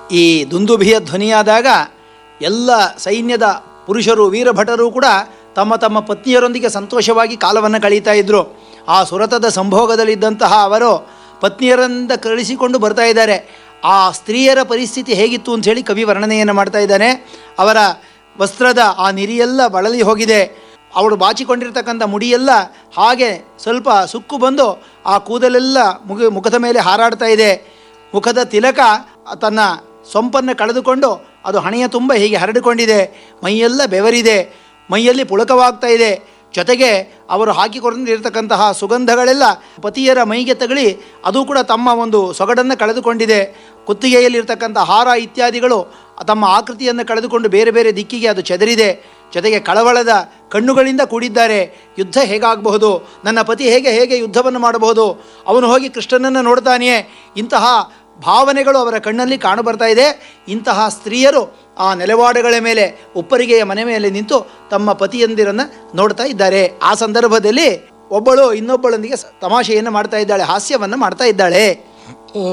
ಈ ದುಂದುಭಿಯ ಧ್ವನಿಯಾದಾಗ ಎಲ್ಲ ಸೈನ್ಯದ ಪುರುಷರು ವೀರಭಟರು ಕೂಡ ತಮ್ಮ ತಮ್ಮ ಪತ್ನಿಯರೊಂದಿಗೆ ಸಂತೋಷವಾಗಿ ಕಾಲವನ್ನು ಕಳೀತಾ ಇದ್ದರು ಆ ಸುರತದ ಸಂಭೋಗದಲ್ಲಿದ್ದಂತಹ ಅವರು ಪತ್ನಿಯರಿಂದ ಕಳಿಸಿಕೊಂಡು ಬರ್ತಾ ಇದ್ದಾರೆ ಆ ಸ್ತ್ರೀಯರ ಪರಿಸ್ಥಿತಿ ಹೇಗಿತ್ತು ಅಂಥೇಳಿ ಕವಿ ವರ್ಣನೆಯನ್ನು ಮಾಡ್ತಾ ಇದ್ದಾನೆ ಅವರ ವಸ್ತ್ರದ ಆ ನಿರಿಯೆಲ್ಲ ಬಳಲಿ ಹೋಗಿದೆ ಅವಳು ಬಾಚಿಕೊಂಡಿರ್ತಕ್ಕಂಥ ಮುಡಿಯೆಲ್ಲ ಹಾಗೆ ಸ್ವಲ್ಪ ಸುಕ್ಕು ಬಂದು ಆ ಕೂದಲೆಲ್ಲ ಮುಗ ಮುಖದ ಮೇಲೆ ಹಾರಾಡ್ತಾ ಇದೆ ಮುಖದ ತಿಲಕ ತನ್ನ ಸೊಂಪನ್ನು ಕಳೆದುಕೊಂಡು ಅದು ಹಣೆಯ ತುಂಬ ಹೀಗೆ ಹರಡಿಕೊಂಡಿದೆ ಮೈಯೆಲ್ಲ ಬೆವರಿದೆ ಮೈಯಲ್ಲಿ ಪುಳಕವಾಗ್ತಾ ಇದೆ ಜೊತೆಗೆ ಅವರು ಹಾಕಿಕೊಂಡಿರ್ತಕ್ಕಂತಹ ಸುಗಂಧಗಳೆಲ್ಲ ಪತಿಯರ ಮೈಗೆ ತಗಲಿ ಅದು ಕೂಡ ತಮ್ಮ ಒಂದು ಸೊಗಡನ್ನು ಕಳೆದುಕೊಂಡಿದೆ ಕುತ್ತಿಗೆಯಲ್ಲಿರ್ತಕ್ಕಂಥ ಹಾರ ಇತ್ಯಾದಿಗಳು ತಮ್ಮ ಆಕೃತಿಯನ್ನು ಕಳೆದುಕೊಂಡು ಬೇರೆ ಬೇರೆ ದಿಕ್ಕಿಗೆ ಅದು ಚೆದರಿದೆ ಜೊತೆಗೆ ಕಳವಳದ ಕಣ್ಣುಗಳಿಂದ ಕೂಡಿದ್ದಾರೆ ಯುದ್ಧ ಹೇಗಾಗಬಹುದು ನನ್ನ ಪತಿ ಹೇಗೆ ಹೇಗೆ ಯುದ್ಧವನ್ನು ಮಾಡಬಹುದು ಅವನು ಹೋಗಿ ಕೃಷ್ಣನನ್ನು ನೋಡ್ತಾನೆಯೇ ಇಂತಹ ಭಾವನೆಗಳು ಅವರ ಕಣ್ಣಲ್ಲಿ ಕಾಣಬರ್ತಾ ಇದೆ ಇಂತಹ ಸ್ತ್ರೀಯರು ಆ ನೆಲವಾಡುಗಳ ಮೇಲೆ ಉಪ್ಪರಿಗೆಯ ಮನೆ ಮೇಲೆ ನಿಂತು ತಮ್ಮ ಪತಿಯಂದಿರನ್ನು ನೋಡ್ತಾ ಇದ್ದಾರೆ ಆ ಸಂದರ್ಭದಲ್ಲಿ ಒಬ್ಬಳು ಇನ್ನೊಬ್ಬಳೊಂದಿಗೆ ಸ- ತಮಾಷೆಯನ್ನು ಮಾಡ್ತಾ ಇದ್ದಾಳೆ ಹಾಸ್ಯವನ್ನು ಮಾಡ್ತಾ ಇದ್ದಾಳೆ